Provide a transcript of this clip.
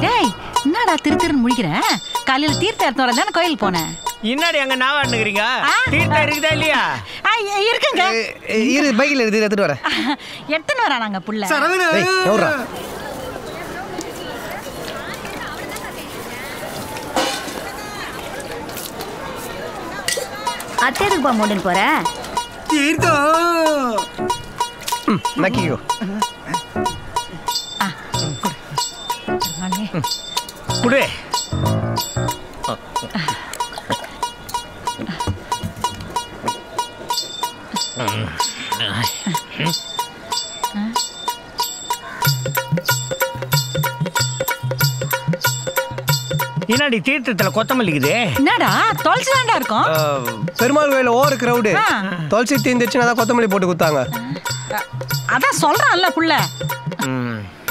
டேய் என்னடா திரு திருன்னு முழிக்கிற காலையில தீர்த்த எடுத்து தானே கோயிலுக்கு போனேன் இன்னாடி அங்க நான் பண்ணுகிறீங்க ஆ? தீர்த்தம் இருக்குதா இல்லையா ஆ, இ- இருக்குங்க ஏய், இரு பைக்கில் எடுத்து எடுத்துட்டு வரேன் எடுத்துன்னு வரானாங்க புள்ள ஏய் எவ்வளோ அத்தை எதுக்கு பா மூண்டுன்னு போற நக்கிக்கோ பெருமாளே. குடு என்னடி தீர்த்தத்துல கொத்தமல்லிக்குது என்னடா தொலைச்சு தான்டா இருக்கும் பெருமாள் கோயிலில் ஓவர் கிரவுடு ஆ. துளசி தீந்துச்சுன்னா தான் கொத்தமல்லி போட்டு கொடுத்தாங்க அதான் சொல்றான்ல புள்ள ம்